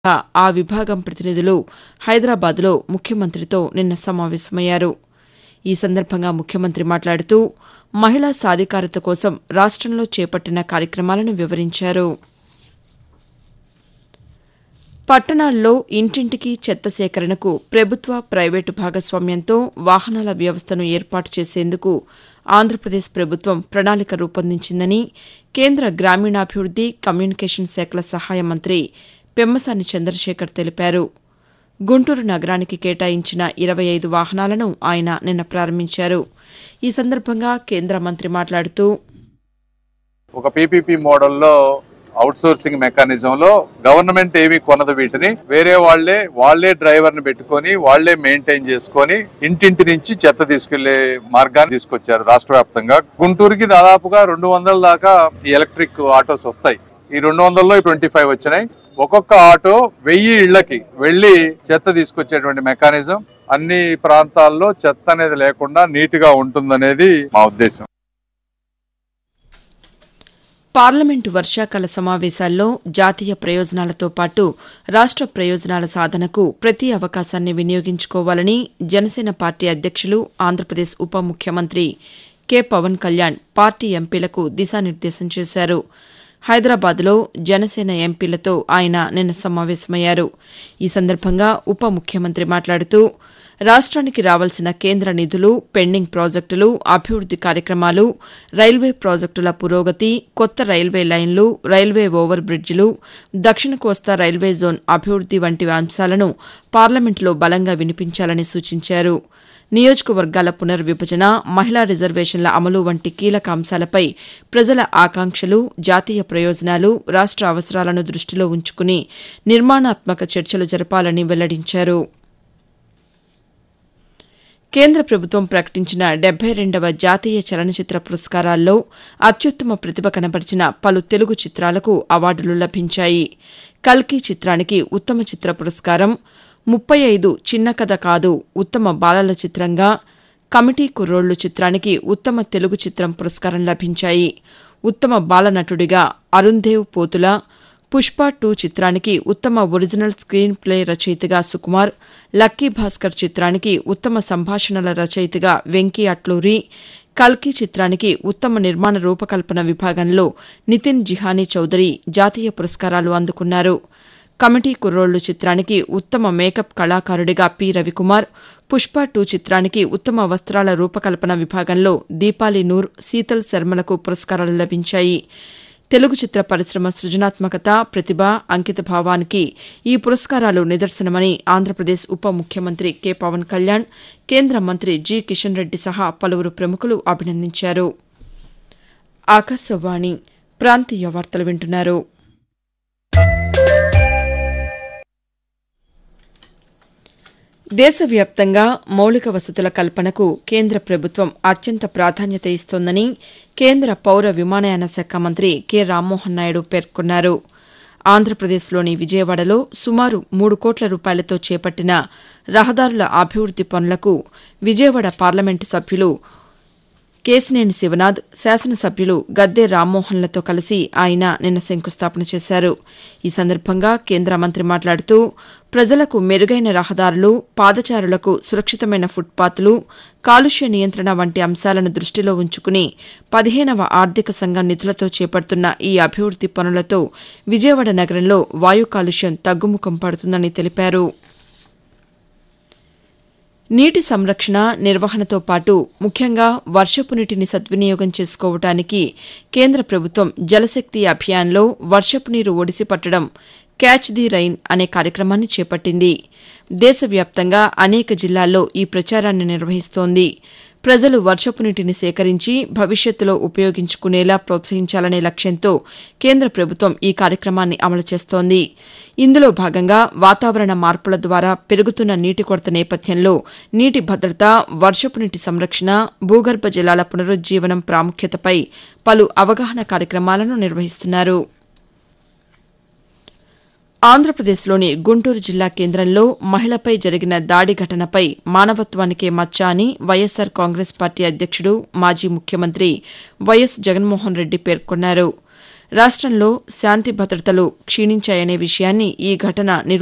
ఆ విభాగం ప్రతినిధులు హైదరాబాద్లో ముఖ్యమంత్రితో నిన్న సమావేశమయ్యారు ఈ సందర్భంగా ముఖ్యమంత్రి మాట్లాడుతూ మహిళా సాధికారత కోసం రాష్టంలో చేపట్టిన కార్యక్రమాలను వివరించారు పట్టణాల్లో ఇంటింటికి చెత్త సేకరణకు ప్రభుత్వ ప్రైవేటు భాగస్వామ్యంతో వాహనాల వ్యవస్థను ఏర్పాటు చేసేందుకు ఆంధ్రప్రదేశ్ ప్రభుత్వం ప్రణాళిక రూపొందించిందని కేంద్ర గ్రామీణాభివృద్ది కమ్యూనికేషన్ శాఖల సహాయ మంత్రి పెమ్మసాని చంద్రశేఖర్ తెలిపారు గుంటూరు నగరానికి కేటాయించిన ఇరవై ఐదు వాహనాలను ఆయన నిన్న ప్రారంభించారు ఈ సందర్భంగా కేంద్ర మంత్రి మాట్లాడుతూ ఒక పీపీపీ మోడల్లో అవుట్ సోర్సింగ్ మెకానిజం లో గవర్నమెంట్ ఏమి కొనదు వీటిని వేరే వాళ్లే వాళ్లే డ్రైవర్ ని పెట్టుకొని వాళ్లే మెయింటైన్ చేసుకొని ఇంటింటి నుంచి చెత్త తీసుకెళ్లే మార్గాన్ని తీసుకొచ్చారు రాష్ట్ర వ్యాప్తంగా గుంటూరుకి దాదాపుగా రెండు వందల దాకా ఈ ఎలక్ట్రిక్ ఆటోస్ వస్తాయి ఈ రెండు వందల్లో ట్వంటీ ఫైవ్ వచ్చినాయి ఒక్కొక్క ఆటో వెయ్యి ఇళ్లకి వెళ్లి చెత్త తీసుకొచ్చేటువంటి మెకానిజం అన్ని ప్రాంతాల్లో చెత్త అనేది లేకుండా నీట్ గా ఉంటుందనేది మా ఉద్దేశం పార్లమెంటు వర్షాకాల సమావేశాల్లో జాతీయ ప్రయోజనాలతో పాటు రాష్ట ప్రయోజనాల సాధనకు ప్రతి అవకాశాన్ని వినియోగించుకోవాలని జనసేన పార్టీ అధ్యక్షులు ఆంధ్రప్రదేశ్ ఉప ముఖ్యమంత్రి కె పవన్ కళ్యాణ్ పార్టీ ఎంపీలకు దిశానిర్దేశం చేశారు హైదరాబాద్లో జనసేన ఎంపీలతో ఆయన నిన్న సమావేశమయ్యారు ఈ సందర్భంగా ఉప ముఖ్యమంత్రి మాట్లాడుతూ రాష్ట్రానికి రావాల్సిన కేంద్ర నిధులు పెండింగ్ ప్రాజెక్టులు అభివృద్ది కార్యక్రమాలు రైల్వే ప్రాజెక్టుల పురోగతి కొత్త రైల్వే లైన్లు రైల్వే ఓవర్ బ్రిడ్జిలు దక్షిణ కోస్తా రైల్వే జోన్ అభివృద్ది వంటి అంశాలను పార్లమెంటులో బలంగా వినిపించాలని సూచించారు నియోజకవర్గాల పునర్విభజన మహిళా రిజర్వేషన్ల అమలు వంటి కీలక అంశాలపై ప్రజల ఆకాంక్షలు జాతీయ ప్రయోజనాలు రాష్ట అవసరాలను దృష్టిలో ఉంచుకుని నిర్మాణాత్మక చర్చలు జరపాలని వెల్లడించారు కేంద్ర ప్రభుత్వం ప్రకటించిన డెబ్బై రెండవ జాతీయ చలనచిత్ర పురస్కారాల్లో అత్యుత్తమ ప్రతిభ కనబరిచిన పలు తెలుగు చిత్రాలకు అవార్డులు లభించాయి కల్కి చిత్రానికి ఉత్తమ చిత్ర పురస్కారం ముప్పై ఐదు చిన్న కథ కాదు ఉత్తమ బాలల చిత్రంగా కమిటీ కుర్రోళ్లు చిత్రానికి ఉత్తమ తెలుగు చిత్రం పురస్కారం లభించాయి ఉత్తమ బాలనటుడిగా అరుణ్దేవ్ పోతుల పుష్ప టూ చిత్రానికి ఉత్తమ ఒరిజినల్ స్క్రీన్ ప్లే రచయితగా సుకుమార్ లక్కీ భాస్కర్ చిత్రానికి ఉత్తమ సంభాషణల రచయితగా వెంకీ అట్లూరి కల్కి చిత్రానికి ఉత్తమ నిర్మాణ రూపకల్పన విభాగంలో నితిన్ జిహానీ చౌదరి జాతీయ పురస్కారాలు అందుకున్నారు కమిటీ కుర్రోళ్లు చిత్రానికి ఉత్తమ మేకప్ కళాకారుడిగా పి రవికుమార్ పుష్ప టూ చిత్రానికి ఉత్తమ వస్త్రాల రూపకల్పన విభాగంలో దీపాలి నూర్ శీతల్ శర్మలకు పురస్కారాలు లభించాయి తెలుగు చిత్ర పరిశ్రమ సృజనాత్మకత ప్రతిభ అంకిత భావానికి ఈ పురస్కారాలు నిదర్శనమని ఆంధ్రప్రదేశ్ ఉప ముఖ్యమంత్రి కె పవన్ కళ్యాణ్ కేంద్ర మంత్రి జి కిషన్ రెడ్డి సహా పలువురు ప్రముఖులు అభినందించారు ఆకాశవాణి ప్రాంతీయ వార్తలు వింటున్నారు దేశవ్యాప్తంగా మౌలిక వసతుల కల్పనకు కేంద్ర ప్రభుత్వం అత్యంత ప్రాధాన్యత ఇస్తోందని కేంద్ర పౌర విమానయాన శాఖ మంత్రి కె రామ్మోహన్ నాయుడు పేర్కొన్నారు ఆంధ్రప్రదేశ్లోని విజయవాడలో సుమారు మూడు కోట్ల రూపాయలతో చేపట్టిన రహదారుల అభివృద్ది పనులకు విజయవాడ పార్లమెంటు సభ్యులు కేశినేని శివనాథ్ శాసనసభ్యులు గద్దె రామ్మోహన్లతో కలిసి ఆయన నిన్న శంకుస్థాపన చేశారు ఈ సందర్భంగా కేంద్ర మంత్రి మాట్లాడుతూ ప్రజలకు మెరుగైన రహదారులు పాదచారులకు సురక్షితమైన ఫుట్పాత్లు కాలుష్య నియంత్రణ వంటి అంశాలను దృష్టిలో ఉంచుకుని పదిహేనవ ఆర్థిక సంఘం నిధులతో చేపడుతున్న ఈ అభివృద్ది పనులతో విజయవాడ నగరంలో వాయు కాలుష్యం తగ్గుముఖం పడుతుందని తెలిపారు నీటి సంరక్షణ నిర్వహణతో పాటు ముఖ్యంగా వర్షపు నీటిని సద్వినియోగం చేసుకోవడానికి కేంద్ర ప్రభుత్వం జలశక్తి అభియాన్లో వర్షపు నీరు ఒడిసి పట్టడం క్యాచ్ ది రైన్ అనే కార్యక్రమాన్ని చేపట్టింది దేశవ్యాప్తంగా అనేక జిల్లాల్లో ఈ ప్రచారాన్ని నిర్వహిస్తోంది ప్రజలు వర్షపు నీటిని సేకరించి భవిష్యత్తులో ఉపయోగించుకునేలా ప్రోత్సహించాలనే లక్ష్యంతో కేంద్ర ప్రభుత్వం ఈ కార్యక్రమాన్ని అమలు చేస్తోంది ఇందులో భాగంగా వాతావరణ మార్పుల ద్వారా పెరుగుతున్న నీటి కొరత నేపథ్యంలో నీటి భద్రత వర్షపు నీటి సంరక్షణ భూగర్భ జలాల పునరుజ్జీవనం ప్రాముఖ్యతపై పలు అవగాహన కార్యక్రమాలను నిర్వహిస్తున్నారు ఆంధ్రప్రదేశ్లోని గుంటూరు జిల్లా కేంద్రంలో మహిళపై జరిగిన దాడి ఘటనపై మానవత్వానికే మచ్చ అని వైఎస్సార్ కాంగ్రెస్ పార్టీ అధ్యక్షుడు మాజీ ముఖ్యమంత్రి వైఎస్ జగన్మోహన్ రెడ్డి పేర్కొన్నారు రాష్టంలో శాంతి భద్రతలు క్షీణించాయనే విషయాన్ని ఈ ఘటన